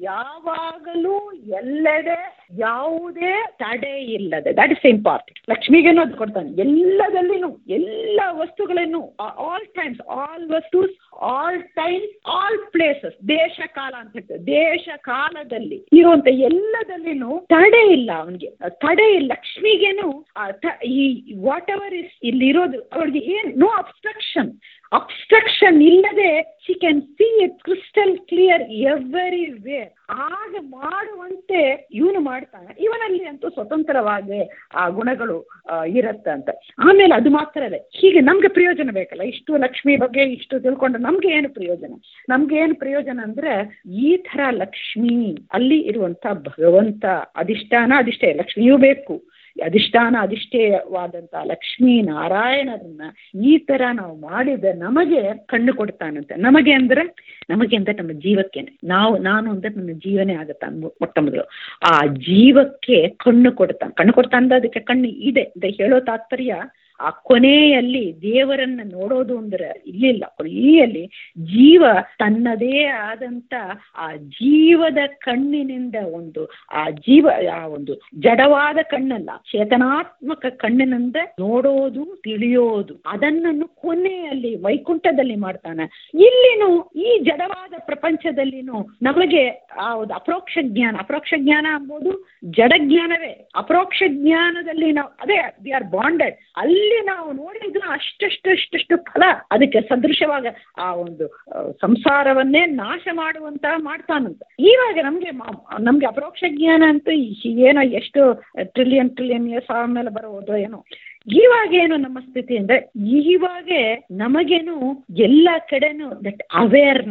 Speaker 1: ಯಾವಾಗಲೂ ಎಲ್ಲೆಡೆ ಯಾವುದೇ ತಡೆ ಇಲ್ಲದೆ ದಟ್ ಇಸ್ ಇಂಪಾರ್ಟೆಂಟ್ ಲಕ್ಷ್ಮಿಗೇನು ಅದು ಕೊಡ್ತಾನೆ ಎಲ್ಲದಲ್ಲಿನೂ ಎಲ್ಲ ವಸ್ತುಗಳನ್ನು ಆಲ್ ಟೈಮ್ಸ್ ಆಲ್ ವಸ್ತುಸ್ ಆಲ್ ಟೈಮ್ ಆಲ್ ಪ್ಲೇಸಸ್ ದೇಶ ಕಾಲ ಅಂತ ಹೇಳ್ತೇವೆ ದೇಶ ಕಾಲದಲ್ಲಿ ಇರುವಂತ ಎಲ್ಲದಲ್ಲಿನೂ ತಡೆ ಇಲ್ಲ ಅವನಿಗೆ ತಡೆ ಇಲ್ಲ ಲಕ್ಷ್ಮಿಗೇನು ಈ ವಾಟ್ ಎವರ್ ಇಸ್ ಇಲ್ಲಿರೋದು ಅವಳಿಗೆ ಏನ್ ನೋ ಅಬ್ಸ್ಟ್ರಕ್ಷನ್ ಅಬ್ಸ್ಟ್ರಕ್ಷನ್ ಇಲ್ಲದೆ she can see it crystal clear everywhere ಆಗ ಮಾಡುವಂತೆ ಇವನು ಮಾಡ್ತಾನೆ ಇವನಲ್ಲಿ ಅಂತೂ ಸ್ವತಂತ್ರವಾಗಿ ಆ ಗುಣಗಳು ಇರತ್ತೆ ಅಂತ ಆಮೇಲೆ ಅದು ಮಾತ್ರ ಅಲ್ಲ ಹೀಗೆ ನಮ್ಗೆ ಪ್ರಯೋಜನ ಬೇಕಲ್ಲ ಇಷ್ಟು ಲಕ್ಷ್ಮಿ ಬಗ್ಗೆ ಇಷ್ಟು ತಿಳ್ಕೊಂಡು ನಮ್ಗೆ ಏನು ಪ್ರಯೋಜನ ನಮ್ಗೆ ಏನು ಪ್ರಯೋಜನ ಅಂದ್ರೆ ಈ ತರ ಲಕ್ಷ್ಮಿ ಅಲ್ಲಿ ಇರುವಂತ ಭಗವಂತ ಅಧಿಷ್ಠಾನ ಅಧಿಷ್ಠೆ ಲಕ್ಷ್ಮಿಯೂ ಬೇಕು ಅಧಿಷ್ಠಾನ ಅಧಿಷ್ಠೇಯವಾದಂಥ ಲಕ್ಷ್ಮೀ ನಾರಾಯಣರನ್ನ ಈ ತರ ನಾವು ಮಾಡಿದ ನಮಗೆ ಕಣ್ಣು ಕೊಡ್ತಾನಂತೆ ನಮಗೆ ಅಂದ್ರೆ ನಮಗೆ ಅಂದ್ರೆ ನಮ್ಮ ಜೀವಕ್ಕೇನೆ ನಾವು ನಾನು ಅಂದ್ರೆ ನನ್ನ ಜೀವನೇ ಆಗತ್ತ ಮೊಟ್ಟ ಮೊದಲು ಆ ಜೀವಕ್ಕೆ ಕಣ್ಣು ಕೊಡ್ತಾನೆ ಕಣ್ಣು ಕೊಡ್ತಾ ಅಂದ್ರೆ ಅದಕ್ಕೆ ಕಣ್ಣು ಇದೆ ಅಂತ ಹೇಳೋ ತಾತ್ಪರ್ಯ ಆ ಕೊನೆಯಲ್ಲಿ ದೇವರನ್ನ ನೋಡೋದು ಅಂದ್ರೆ ಇಲ್ಲಿಲ್ಲ ಕೊನೆಯಲ್ಲಿ ಜೀವ ತನ್ನದೇ ಆದಂತ ಆ ಜೀವದ ಕಣ್ಣಿನಿಂದ ಒಂದು ಆ ಜೀವ ಆ ಒಂದು ಜಡವಾದ ಕಣ್ಣಲ್ಲ ಚೇತನಾತ್ಮಕ ಕಣ್ಣಿನಿಂದ ನೋಡೋದು ತಿಳಿಯೋದು ಅದನ್ನನ್ನು ಕೊನೆಯಲ್ಲಿ ವೈಕುಂಠದಲ್ಲಿ ಮಾಡ್ತಾನೆ ಇಲ್ಲಿನೂ ಈ ಜಡವಾದ ಪ್ರಪಂಚದಲ್ಲಿನೂ ನಮಗೆ ಆ ಒಂದು ಅಪರೋಕ್ಷ ಜ್ಞಾನ ಅಪರೋಕ್ಷ ಜ್ಞಾನ ಅಂಬೋದು ಜಡ ಜ್ಞಾನವೇ ಅಪರೋಕ್ಷ ಜ್ಞಾನದಲ್ಲಿ ನಾವು ಅದೇ ವಿ ಆರ್ ಬಾಂಡೆಡ್ ಅಲ್ಲಿ ನಾವು ನೋಡಿದ್ರು ಅಷ್ಟಷ್ಟು ಅಷ್ಟಷ್ಟು ಫಲ ಅದಕ್ಕೆ ಸದೃಶವಾಗ ಆ ಒಂದು ಸಂಸಾರವನ್ನೇ ನಾಶ ಮಾಡುವಂತ ಮಾಡ್ತಾನಂತ ಇವಾಗ ನಮ್ಗೆ ನಮ್ಗೆ ಅಪರೋಕ್ಷ ಜ್ಞಾನ ಅಂತೂ ಏನೋ ಎಷ್ಟು ಟ್ರಿಲಿಯನ್ ಟ್ರಿಲಿಯನ್ ಇಯರ್ಸ್ ಆದ್ಮೇಲೆ ಬರೋದು ಏನೋ ಇವಾಗೇನು ನಮ್ಮ ಸ್ಥಿತಿ ಅಂದ್ರೆ ಇವಾಗೆ ನಮಗೇನು ಎಲ್ಲ ಕಡೆನೂ ದಟ್ ಅವೇರ್ನೆಸ್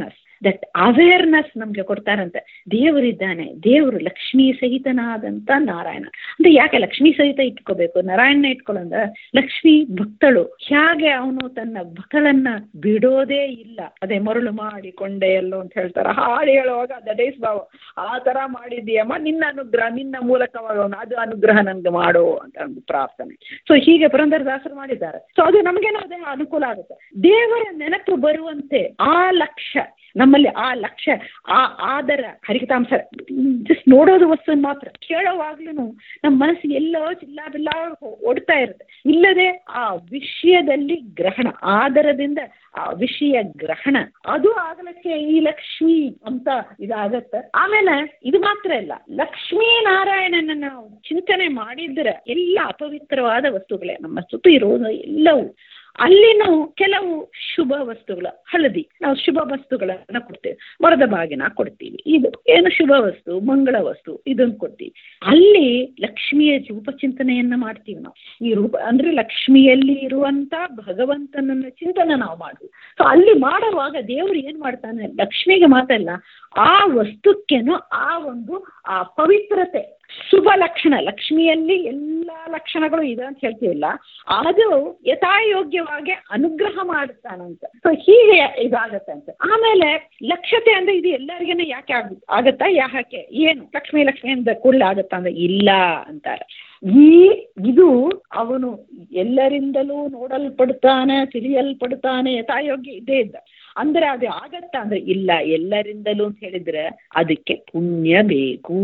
Speaker 1: ದಟ್ ಅವೇರ್ನೆಸ್ ನಮಗೆ ಕೊಡ್ತಾರಂತೆ ದೇವರಿದ್ದಾನೆ ದೇವರು ಲಕ್ಷ್ಮೀ ಸಹಿತನಾದಂಥ ನಾರಾಯಣ ಅಂದ್ರೆ ಯಾಕೆ ಲಕ್ಷ್ಮೀ ಸಹಿತ ಇಟ್ಕೋಬೇಕು ನಾರಾಯಣ ಇಟ್ಕೊಳ್ಳಂದ್ರೆ ಲಕ್ಷ್ಮಿ ಭಕ್ತಳು ಹೇಗೆ ಅವನು ತನ್ನ ಭಕ್ತಳನ್ನ ಬಿಡೋದೇ ಇಲ್ಲ ಅದೇ ಮರುಳು ಮಾಡಿಕೊಂಡೆ ಎಲ್ಲೋ ಅಂತ ಹೇಳ್ತಾರೆ ಹಾಡು ಹೇಳುವಾಗ ದಟ್ ಈಸ್ ಭಾವ ಆ ಥರ ಮಾಡಿದ್ದೀಯಮ್ಮ ನಿನ್ನ ಅನುಗ್ರಹ ನಿನ್ನ ಮೂಲಕವಾಗ ಅವನು ಅದು ಅನುಗ್ರಹ ನನಗೆ ಮಾಡು ಅಂತ ಒಂದು ಪ್ರಾರ್ಥನೆ ಸೊ ಹೀಗೆ ಪುರಂದರದಾಸರು ಮಾಡಿದ್ದಾರೆ ಸೊ ಅದು ನಮಗೇನೋ ಅದೇ ಅನುಕೂಲ ಆಗುತ್ತೆ ದೇವರ ನೆನಪು ಬರುವಂತೆ ಆ ಲಕ್ಷ್ಯ ನಮ್ಮಲ್ಲಿ ಆ ಲಕ್ಷ್ಯ ಆ ಆದರ ಹರಿಕತಾಂಶ ಜಸ್ಟ್ ನೋಡೋದು ವಸ್ತು ಮಾತ್ರ ಕೇಳೋವಾಗ್ಲೂ ನಮ್ಮ ಮನಸ್ಸಿಗೆ ಎಲ್ಲೋ ಚಿಲ್ಲ ಬಿಲ್ಲ ಓಡ್ತಾ ಇರುತ್ತೆ ಇಲ್ಲದೆ ಆ ವಿಷಯದಲ್ಲಿ ಗ್ರಹಣ ಆದರದಿಂದ ಆ ವಿಷಯ ಗ್ರಹಣ ಅದು ಆಗಲಿಕ್ಕೆ ಈ ಲಕ್ಷ್ಮಿ ಅಂತ ಇದಾಗತ್ತೆ ಆಮೇಲೆ ಇದು ಮಾತ್ರ ಇಲ್ಲ ಲಕ್ಷ್ಮೀ ನಾರಾಯಣನ ನಾವು ಚಿಂತನೆ ಮಾಡಿದ್ರೆ ಎಲ್ಲ ಅಪವಿತ್ರವಾದ ವಸ್ತುಗಳೇ ನಮ್ಮ ಸುತ್ತ ಇರೋದು ಎಲ್ಲವೂ ಅಲ್ಲಿನೂ ಕೆಲವು ಶುಭ ವಸ್ತುಗಳು ಹಳದಿ ನಾವು ಶುಭ ವಸ್ತುಗಳನ್ನು ಕೊಡ್ತೇವೆ ಮರದ ಬಾಗಿನ ಕೊಡ್ತೀವಿ ಇದು ಏನು ಶುಭ ವಸ್ತು ಮಂಗಳ ವಸ್ತು ಇದನ್ನು ಕೊಡ್ತೀವಿ ಅಲ್ಲಿ ಲಕ್ಷ್ಮಿಯ ರೂಪಚಿಂತನೆಯನ್ನ ಮಾಡ್ತೀವಿ ನಾವು ಈ ರೂಪ ಅಂದ್ರೆ ಲಕ್ಷ್ಮಿಯಲ್ಲಿ ಇರುವಂತ ಭಗವಂತನನ್ನ ಚಿಂತನೆ ನಾವು ಮಾಡ್ತೀವಿ ಸೊ ಅಲ್ಲಿ ಮಾಡುವಾಗ ದೇವರು ಏನ್ ಮಾಡ್ತಾನೆ ಲಕ್ಷ್ಮಿಗೆ ಮಾತಲ್ಲ ಆ ವಸ್ತುಕ್ಕೇನು ಆ ಒಂದು ಆ ಪವಿತ್ರತೆ ಶುಭ ಲಕ್ಷಣ ಲಕ್ಷ್ಮಿಯಲ್ಲಿ ಎಲ್ಲ ಲಕ್ಷಣಗಳು ಇದೆ ಅಂತ ಹೇಳ್ತೀವಿಲ್ಲ ಅದು ಯಥಾಯೋಗ್ಯವಾಗಿ ಅನುಗ್ರಹ ಮಾಡುತ್ತಾನಂತ ಸೊ ಹೀಗೆ ಇದಾಗತ್ತೆ ಅಂತ ಆಮೇಲೆ ಲಕ್ಷತೆ ಅಂದ್ರೆ ಇದು ಎಲ್ಲರಿಗೇನೆ ಯಾಕೆ ಆಗ ಆಗತ್ತಾ ಯಾಕೆ ಏನು ಲಕ್ಷ್ಮಿ ಲಕ್ಷ್ಮಿ ಅಂತ ಕೂಡಲೇ ಆಗತ್ತಾ ಅಂದ್ರೆ ಇಲ್ಲ ಅಂತಾರೆ ಈ ಇದು ಅವನು ಎಲ್ಲರಿಂದಲೂ ನೋಡಲ್ಪಡ್ತಾನೆ ತಿಳಿಯಲ್ಪಡ್ತಾನೆ ಯಥಾಯೋಗ್ಯ ಇದ್ದೇ ಇದ್ದ ಅಂದ್ರೆ ಅದು ಆಗತ್ತಾ ಅಂದ್ರೆ ಇಲ್ಲ ಎಲ್ಲರಿಂದಲೂ ಅಂತ ಹೇಳಿದ್ರೆ ಅದಕ್ಕೆ ಪುಣ್ಯ ಬೇಕು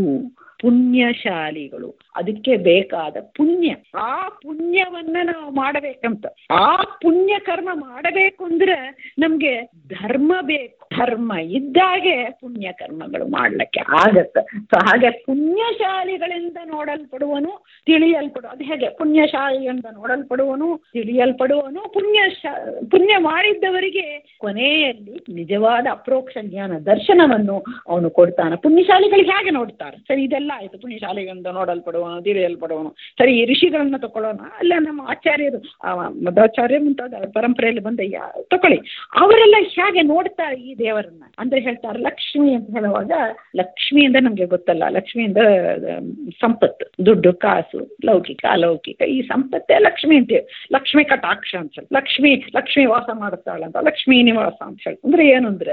Speaker 1: ಪುಣ್ಯಶಾಲಿಗಳು ಅದಕ್ಕೆ ಬೇಕಾದ ಪುಣ್ಯ ಆ ಪುಣ್ಯವನ್ನ ನಾವು ಮಾಡಬೇಕಂತ ಆ ಪುಣ್ಯ ಕರ್ಮ ಮಾಡಬೇಕು ಅಂದ್ರೆ ನಮ್ಗೆ ಧರ್ಮ ಬೇಕು ಧರ್ಮ ಇದ್ದಾಗೆ ಪುಣ್ಯ ಕರ್ಮಗಳು ಮಾಡ್ಲಿಕ್ಕೆ ಆಗತ್ತೆ ಸೊ ಹಾಗೆ ಪುಣ್ಯಶಾಲಿಗಳಿಂದ ನೋಡಲ್ಪಡುವನು ತಿಳಿಯಲ್ಪಡುವ ಅದು ಹೇಗೆ ಪುಣ್ಯಶಾಲಿಯಿಂದ ನೋಡಲ್ಪಡುವನು ತಿಳಿಯಲ್ಪಡುವನು ಪುಣ್ಯ ಪುಣ್ಯ ಮಾಡಿದ್ದವರಿಗೆ ಕೊನೆಯಲ್ಲಿ ನಿಜವಾದ ಅಪ್ರೋಕ್ಷ ಜ್ಞಾನ ದರ್ಶನವನ್ನು ಅವನು ಕೊಡ್ತಾನೆ ಪುಣ್ಯಶಾಲಿಗಳಿಗೆ ಹೇಗೆ ನೋಡ್ತಾರೆ ಸರಿ ಇದೆಲ್ಲ ಆಯ್ತು ಪುಣ್ಯಶಾಲಿಗಳಿಂದ ನೋಡಲ್ಪಡುವನು ತಿಳಿಯಲ್ಪಡುವನು ಸರಿ ಈ ಋಷಿಗಳನ್ನ ತಗೊಳ್ಳೋಣ ಅಲ್ಲ ನಮ್ಮ ಆಚಾರ್ಯರು ಮಧ್ವಾಚಾರ್ಯ ಮುಂತಾದ ಪರಂಪರೆಯಲ್ಲಿ ಬಂದ ಯಾ ತಗೊಳ್ಳಿ ಅವರೆಲ್ಲ ಹೇಗೆ ನೋಡ್ತಾರೆ ಈ ದೇವರನ್ನ ಅಂದ್ರೆ ಹೇಳ್ತಾರೆ ಲಕ್ಷ್ಮಿ ಅಂತ ಹೇಳುವಾಗ ಲಕ್ಷ್ಮಿ ಅಂದ್ರೆ ನಮ್ಗೆ ಗೊತ್ತಲ್ಲ ಲಕ್ಷ್ಮಿ ಅಂದ್ರೆ ಸಂಪತ್ತು ದುಡ್ಡು ಕಾಸು ಲೌಕಿಕ ಅಲೌಕಿಕ ಈ ಸಂಪತ್ತೇ ಲಕ್ಷ್ಮಿ ಅಂತೀವಿ ಲಕ್ಷ್ಮಿ ಕಟಾಕ್ಷ ಅಂತ ಲಕ್ಷ್ಮಿ ಲಕ್ಷ್ಮಿ ವಾಸ ಮಾಡುತ್ತಾಳೆ ಅಂತ ಲಕ್ಷ್ಮೀ ನಿವಾಸ ಅಂತ ಹೇಳಿ ಅಂದ್ರೆ ಏನು ಅಂದ್ರೆ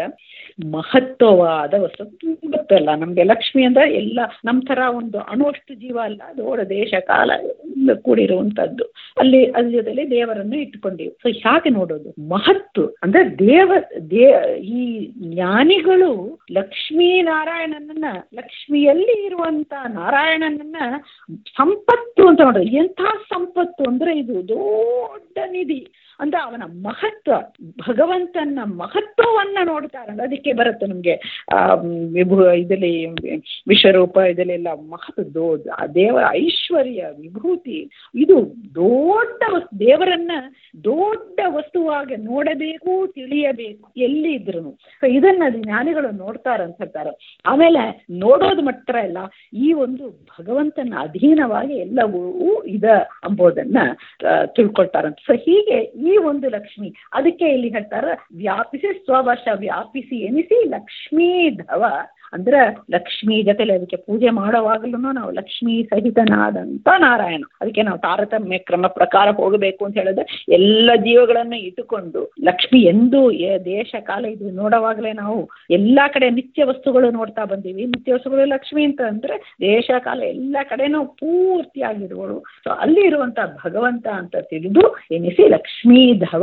Speaker 1: ಮಹತ್ವವಾದ ವಸ್ತು ಗೊತ್ತಲ್ಲ ನಮ್ಗೆ ಲಕ್ಷ್ಮಿ ಅಂದ್ರೆ ಎಲ್ಲ ನಮ್ಮ ತರ ಒಂದು ಅಣುವಷ್ಟು ಜೀವ ಅಲ್ಲ ದೊಡ್ಡ ದೇಶ ಕಾಲ ಎಲ್ಲ ಕೂಡಿರುವಂತದ್ದು ಅಲ್ಲಿ ಅದ್ರ ಜೊತೆಲಿ ದೇವರನ್ನು ಇಟ್ಕೊಂಡಿವಿ ಸೊ ಹೇಗೆ ನೋಡೋದು ಮಹತ್ವ ಅಂದ್ರೆ ದೇವ ದೇ ಈ ಜ್ಞಾನಿಗಳು ಲಕ್ಷ್ಮೀ ನಾರಾಯಣನನ್ನ ಲಕ್ಷ್ಮಿಯಲ್ಲಿ ಇರುವಂತ ನಾರಾಯಣನನ್ನ ಸಂಪತ್ತು ಅಂತ ನೋಡೋದು ಎಂಥ ಸಂಪತ್ತು ಅಂದ್ರೆ ಇದು ದೊಡ್ಡ ನಿಧಿ ಅಂದ್ರೆ ಅವನ ಮಹತ್ವ ಭಗವಂತನ ಮಹತ್ವವನ್ನ ನೋಡ್ತಾರೆ ಅದಕ್ಕೆ ಬರುತ್ತೆ ನಮಗೆ ವಿಭು ಇದರಲ್ಲಿ ವಿಶ್ವರೂಪ ಇದರಲ್ಲೆಲ್ಲ ಮಹತ್ವ ದೋ ದೇವರ ಐಶ್ವರ್ಯ ವಿಭೂತಿ ಇದು ದೊಡ್ಡ ವಸ್ತು ದೇವರನ್ನ ದೊಡ್ಡ ವಸ್ತುವಾಗಿ ನೋಡಬೇಕು ತಿಳಿಯಬೇಕು ಎಲ್ಲಿ ಇದ್ರು ಸೊ ಇದನ್ನ ಜ್ಞಾನಿಗಳು ನೋಡ್ತಾರೆ ಅಂತ ಹೇಳ್ತಾರೆ ಆಮೇಲೆ ನೋಡೋದು ಮಾತ್ರ ಇಲ್ಲ ಈ ಒಂದು ಭಗವಂತನ ಅಧೀನವಾಗಿ ಎಲ್ಲವೂ ಇದ ಅಂಬೋದನ್ನ ತಿಳ್ಕೊಳ್ತಾರಂತ ಸೊ ಹೀಗೆ ಈ ಒಂದು ಲಕ್ಷ್ಮಿ ಅದಕ್ಕೆ ಇಲ್ಲಿ ಹೇಳ್ತಾರೆ ವ್ಯಾಪಿಸಿ ಸ್ವವಶ ವ್ಯಾಪಿಸಿ ಎನಿಸಿ ಲಕ್ಷ್ಮೀ ಧವ ಅಂದ್ರೆ ಲಕ್ಷ್ಮೀ ಜೊತೆಲಿ ಅದಕ್ಕೆ ಪೂಜೆ ಮಾಡುವಾಗಲೂ ನಾವು ಲಕ್ಷ್ಮೀ ಸಹಿತನಾದಂತ ನಾರಾಯಣ ಅದಕ್ಕೆ ನಾವು ತಾರತಮ್ಯ ಕ್ರಮ ಪ್ರಕಾರ ಹೋಗಬೇಕು ಅಂತ ಹೇಳಿದ್ರೆ ಎಲ್ಲ ಜೀವಗಳನ್ನು ಇಟ್ಟುಕೊಂಡು ಲಕ್ಷ್ಮಿ ಎಂದು ದೇಶ ಕಾಲ ಇದು ನೋಡುವಾಗಲೇ ನಾವು ಎಲ್ಲಾ ಕಡೆ ನಿತ್ಯ ವಸ್ತುಗಳು ನೋಡ್ತಾ ಬಂದೀವಿ ನಿತ್ಯ ವಸ್ತುಗಳು ಲಕ್ಷ್ಮಿ ಅಂತ ಅಂದ್ರೆ ದೇಶ ಕಾಲ ಎಲ್ಲ ಕಡೆನೂ ಪೂರ್ತಿಯಾಗಿರುವಳು ಸೊ ಅಲ್ಲಿ ಇರುವಂತ ಭಗವಂತ ಅಂತ ತಿಳಿದು ಎನಿಸಿ ಲಕ್ಷ್ಮೀ ಧವ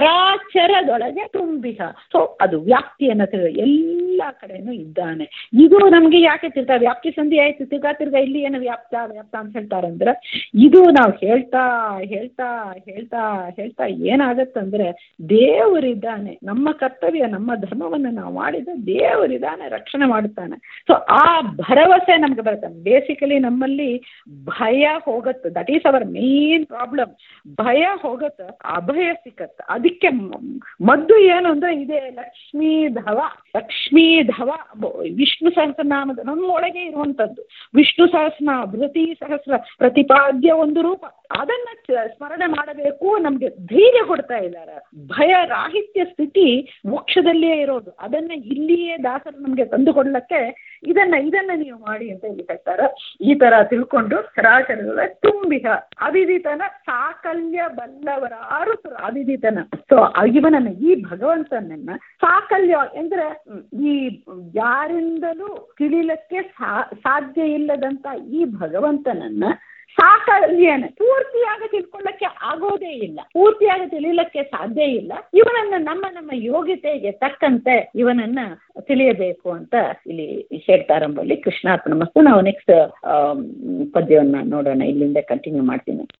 Speaker 1: ಚರಾಚರದೊಳಗೆ ತುಂಬಿಹ ಸೊ ಅದು ವ್ಯಾಪ್ತಿಯನ್ನ ತಿಳಿದ ಎಲ್ಲ ಕಡೆನೂ ಇದ್ದಾನೆ ಇದು ನಮಗೆ ಯಾಕೆ ತಿರ್ಗಾ ವ್ಯಾಪ್ತಿ ಸಂಧಿ ಆಯ್ತು ತಿರ್ಗಾ ತಿರ್ಗಾ ಇಲ್ಲಿ ಏನು ವ್ಯಾಪ್ತ ವ್ಯಾಪ್ತ ಅಂತ ಹೇಳ್ತಾರಂದ್ರೆ ಇದು ನಾವು ಹೇಳ್ತಾ ಹೇಳ್ತಾ ಹೇಳ್ತಾ ಹೇಳ್ತಾ ಏನಾಗತ್ತಂದ್ರೆ ದೇವರಿದ್ದಾನೆ ನಮ್ಮ ಕರ್ತವ್ಯ ನಮ್ಮ ಧರ್ಮವನ್ನು ನಾವು ಮಾಡಿದ ದೇವರಿದ್ದಾನೆ ರಕ್ಷಣೆ ಮಾಡುತ್ತಾನೆ ಸೊ ಆ ಭರವಸೆ ನಮ್ಗೆ ಬರುತ್ತೆ ಬೇಸಿಕಲಿ ನಮ್ಮಲ್ಲಿ ಭಯ ಹೋಗುತ್ತೆ that is our main problem ಭಯ ಹೋಗುತ್ತೆ ಅಭಯ ಸಿಕ್ಕತ್ತೆ ಅದಕ್ಕೆ ಮದ್ದು ಏನು ಅಂದ್ರೆ ಇದೆ ಲಕ್ಷ್ಮೀ ಧವ ಲಕ್ಷ್ಮೀ ಧವ ವಿಷ್ಣು ಸಹಸ್ರನಾಮದ ನಮ್ಮೊಳಗೆ ಇರುವಂಥದ್ದು ವಿಷ್ಣು ಸಹಸ್ರ ಭೃತಿ ಸಹಸ್ರ ಪ್ರತಿಪಾದ್ಯ ಒಂದು ರೂಪ ಅದನ್ನ ಚ- ಸ್ಮರಣೆ ಮಾಡಬೇಕು ನಮ್ಗೆ ಧೈರ್ಯ ಕೊಡ್ತಾ ಇದ್ದಾರೆ ಭಯ ರಾಹಿತ್ಯ ಸ್ಥಿತಿ ಮೋಕ್ಷದಲ್ಲಿಯೇ ಇರೋದು ಅದನ್ನ ಇಲ್ಲಿಯೇ ದಾಸರು ನಮ್ಗೆ ತಂದು ಕೊಡ್ಲಕ್ಕೆ ಇದನ್ನ ಇದನ್ನ ನೀವು ಮಾಡಿ ಅಂತ ಇಲ್ಲಿ ಹೇಳ್ತಾರೆ ಈ ತರ ತಿಳ್ಕೊಂಡು ಸರಾಸರಗಳ ತುಂಬಿಹ ಅವಿದಿತನ ಸಾಕಲ್ಯ ಬಲ್ಲವರಾರು ಸು- ಅವಿದಿತನ ಸೊ ಇವನನ್ನ ಈ ಭಗವಂತನನ್ನ ಸಾಕಲ್ಯ ಅಂದ್ರೆ ಹ್ಮ್, ಈ ಯಾರಿಂದಲೂ ತಿಳಿಲಕ್ಕೆ ಸಾ- ಸಾಧ್ಯ ಇಲ್ಲದಂತ ಈ ಭಗವಂತನನ್ನ ಸಾಕಲ್ಯನ ಪೂರ್ತಿಯಾಗಿ ತಿಳ್ಕೊಳ್ಳಕ್ಕೆ ಆಗೋದೇ ಇಲ್ಲ ಪೂರ್ತಿಯಾಗಿ ತಿಳಿಲಕ್ಕೆ ಸಾಧ್ಯ ಇಲ್ಲ ಇವನನ್ನ ನಮ್ಮ ನಮ್ಮ ಯೋಗ್ಯತೆಗೆ ತಕ್ಕಂತೆ ಇವನನ್ನ ತಿಳಿಯಬೇಕು ಅಂತ ಇಲ್ಲಿ ಹೇಳ್ತಾರಂಬಲ್ಲಿ ಕೃಷ್ಣಾರ್ಪಣ ಮಸ್ತು ನಾವು ನೆಕ್ಸ್ಟ್ ಪದ್ಯವನ್ನ ನೋಡೋಣ ಇಲ್ಲಿಂದ ಕಂಟಿನ್ಯೂ ಮಾಡ್ತೀನಿ